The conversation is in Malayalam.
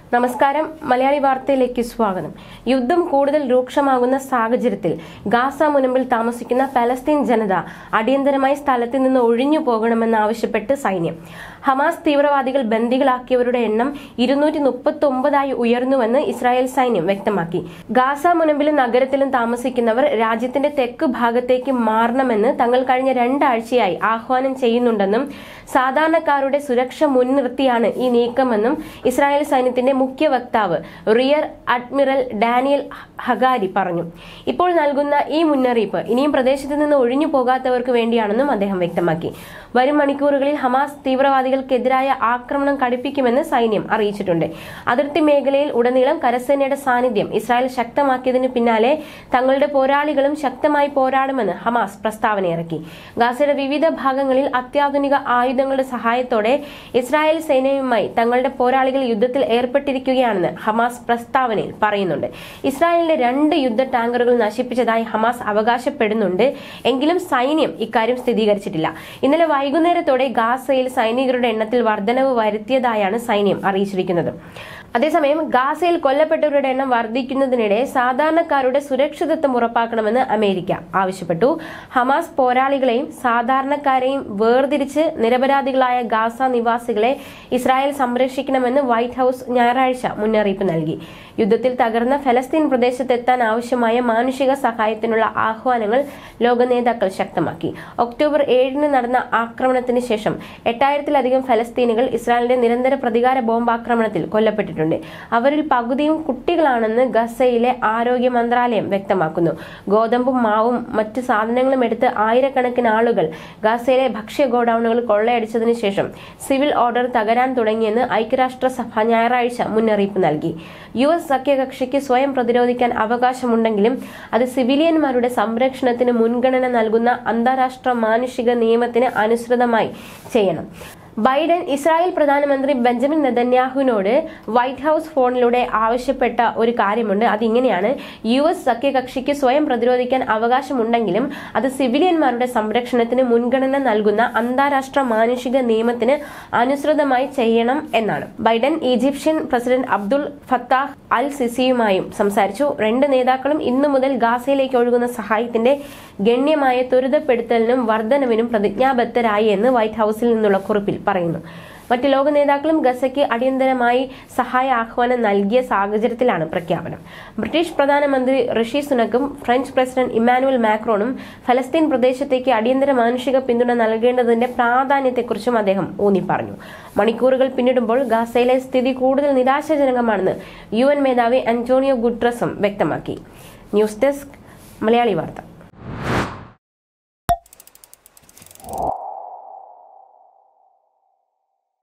നമസ്കാരം മലയാളി വാർത്തയിലേക്ക് സ്വാഗതം യുദ്ധം കൂടുതൽ രൂക്ഷമാകുന്ന സാഹചര്യത്തിൽ ഗാസ മുനമ്പിൽ താമസിക്കുന്ന പലസ്തീൻ ജനത അടിയന്തരമായി സ്ഥലത്ത് നിന്ന് ഒഴിഞ്ഞു പോകണമെന്നാവശ്യപ്പെട്ട് സൈന്യം ഹമാസ് തീവ്രവാദികൾ ബന്ദികളാക്കിയവരുടെ എണ്ണം ഇരുന്നൂറ്റി മുപ്പത്തി ഒമ്പതായി ഉയർന്നുവെന്ന് ഇസ്രായേൽ സൈന്യം വ്യക്തമാക്കി ഗാസ മുനമ്പിലും നഗരത്തിലും താമസിക്കുന്നവർ രാജ്യത്തിന്റെ തെക്ക് ഭാഗത്തേക്ക് മാറണമെന്ന് തങ്ങൾ കഴിഞ്ഞ രണ്ടാഴ്ചയായി ആഹ്വാനം ചെയ്യുന്നുണ്ടെന്നും സാധാരണക്കാരുടെ സുരക്ഷ മുൻനിർത്തിയാണ് ഈ നീക്കമെന്നും ഇസ്രായേൽ സൈന്യത്തിന്റെ മുഖ്യ വക്താവ് റിയർ അഡ്മിറൽ ഡാനിയൽ ഹഗാരി പറഞ്ഞു ഇപ്പോൾ നൽകുന്ന ഈ മുന്നറിയിപ്പ് ഇനിയും പ്രദേശത്ത് നിന്ന് ഒഴിഞ്ഞു പോകാത്തവർക്ക് വേണ്ടിയാണെന്നും അദ്ദേഹം വ്യക്തമാക്കി വരും മണിക്കൂറുകളിൽ ഹമാസ് തീവ്രവാദികൾക്കെതിരായ ആക്രമണം കടുപ്പിക്കുമെന്ന് സൈന്യം അറിയിച്ചിട്ടുണ്ട് അതിർത്തി മേഖലയിൽ ഉടനീളം കരസേനയുടെ സാന്നിധ്യം ഇസ്രായേൽ ശക്തമാക്കിയതിന് പിന്നാലെ തങ്ങളുടെ പോരാളികളും ശക്തമായി പോരാടുമെന്ന് ഹമാസ് പ്രസ്താവന ഇറക്കി ഗാസയുടെ വിവിധ ഭാഗങ്ങളിൽ അത്യാധുനിക ആയുധങ്ങളുടെ സഹായത്തോടെ ഇസ്രായേൽ സേനയുമായി തങ്ങളുടെ പോരാളികൾ യുദ്ധത്തിൽ ഏർപ്പെട്ടിരിക്കുകയാണെന്ന് ഹമാസ് പ്രസ്താവനയിൽ പറയുന്നുണ്ട് ഇസ്രായേലിന്റെ രണ്ട് യുദ്ധ ടാങ്കറുകൾ നശിപ്പിച്ചതായി ഹമാസ് അവകാശപ്പെടുന്നുണ്ട് എങ്കിലും സൈന്യം ഇക്കാര്യം സ്ഥിരീകരിച്ചിട്ടില്ല ഇന്നലെ വൈകുന്നേരത്തോടെ ഗാസയിൽ സൈനികരുടെ എണ്ണത്തിൽ വർധനവ് വരുത്തിയതായാണ് സൈന്യം അറിയിച്ചിരിക്കുന്നത് അതേസമയം ഗാസയിൽ കൊല്ലപ്പെട്ടവരുടെ എണ്ണം വർദ്ധിക്കുന്നതിനിടെ സാധാരണക്കാരുടെ സുരക്ഷിതത്വം ഉറപ്പാക്കണമെന്ന് അമേരിക്ക ആവശ്യപ്പെട്ടു ഹമാസ് പോരാളികളെയും സാധാരണക്കാരെയും വേർതിരിച്ച് നിരപരാധികളായ ഗാസ നിവാസികളെ ഇസ്രായേൽ സംരക്ഷിക്കണമെന്ന് വൈറ്റ് ഹൌസ് ഞായറാഴ്ച മുന്നറിയിപ്പ് നൽകി യുദ്ധത്തിൽ തകർന്ന ഫലസ്തീൻ പ്രദേശത്തെത്താൻ ആവശ്യമായ മാനുഷിക സഹായത്തിനുള്ള ആഹ്വാനങ്ങൾ ലോക നേതാക്കൾ ശക്തമാക്കി ഒക്ടോബർ ഏഴിന് നടന്ന ആക്രമണത്തിന് ശേഷം എട്ടായിരത്തിലധികം ഫലസ്തീനുകൾ ഇസ്രായേലിന്റെ നിരന്തര പ്രതികാര ബോംബാക്രമണത്തിൽ കൊല്ലപ്പെട്ടിട്ടുണ്ട് അവരിൽ പകുതിയും കുട്ടികളാണെന്ന് ഗസയിലെ ആരോഗ്യ മന്ത്രാലയം വ്യക്തമാക്കുന്നു ഗോതമ്പും മാവും മറ്റ് സാധനങ്ങളും എടുത്ത് ആയിരക്കണക്കിന് ആളുകൾ ഗസയിലെ ഭക്ഷ്യ ഗോഡൌണുകൾ കൊള്ളയടിച്ചതിനു ശേഷം സിവിൽ ഓർഡർ തകരാൻ തുടങ്ങിയെന്ന് ഐക്യരാഷ്ട്രസഭ ഞായറാഴ്ച മുന്നറിയിപ്പ് നൽകി യു എസ് സഖ്യകക്ഷിക്ക് സ്വയം പ്രതിരോധിക്കാൻ അവകാശമുണ്ടെങ്കിലും അത് സിവിലിയന്മാരുടെ സംരക്ഷണത്തിന് മുൻഗണന നൽകുന്ന അന്താരാഷ്ട്ര മാനുഷിക നിയമത്തിന് അനുസൃതമായി ചെയ്യണം ബൈഡൻ ഇസ്രായേൽ പ്രധാനമന്ത്രി ബെഞ്ചമിൻ നെതന്യാഹുവിനോട് വൈറ്റ് ഹൌസ് ഫോണിലൂടെ ആവശ്യപ്പെട്ട ഒരു കാര്യമുണ്ട് അതിങ്ങനെയാണ് യു എസ് സഖ്യകക്ഷിക്ക് സ്വയം പ്രതിരോധിക്കാൻ അവകാശമുണ്ടെങ്കിലും അത് സിവിലിയന്മാരുടെ സംരക്ഷണത്തിന് മുൻഗണന നൽകുന്ന അന്താരാഷ്ട്ര മാനുഷിക നിയമത്തിന് അനുസൃതമായി ചെയ്യണം എന്നാണ് Biden Egyptian president Abdul Fattah al സിസിയുമായും സംസാരിച്ചു രണ്ട് നേതാക്കളും ഇന്നു മുതൽ ഗാസയിലേക്ക് ഒഴുകുന്ന സഹായത്തിന്റെ ഗണ്യമായ ത്വരിതപ്പെടുത്തലിനും വർധനവിനും പ്രതിജ്ഞാബദ്ധരായി എന്ന് വൈറ്റ് ഹൌസിൽ നിന്നുള്ള കുറിപ്പിൽ പറയുന്നു മറ്റ് ലോക നേതാക്കളും ഗസയ്ക്ക് അടിയന്തരമായി സഹായ ആഹ്വാനം നൽകിയ സാഹചര്യത്തിലാണ് പ്രഖ്യാപനം ബ്രിട്ടീഷ് പ്രധാനമന്ത്രി ഋഷി സുനക്കും ഫ്രഞ്ച് പ്രസിഡന്റ് ഇമ്മാനുവൽ മാക്രോണും ഫലസ്തീൻ പ്രദേശത്തേക്ക് അടിയന്തര മാനുഷിക പിന്തുണ നൽകേണ്ടതിന്റെ പ്രാധാന്യത്തെക്കുറിച്ചും അദ്ദേഹം ഊന്നി പറഞ്ഞു മണിക്കൂറുകൾ പിന്നിടുമ്പോൾ ഗാസയിലെ സ്ഥിതി കൂടുതൽ നിരാശാജനകമാണെന്ന് യു എൻ മേധാവി അന്റോണിയോ ഗുട്രസും വ്യക്തമാക്കി ന്യൂസ് ഡെസ്ക് മലയാളി വാർത്ത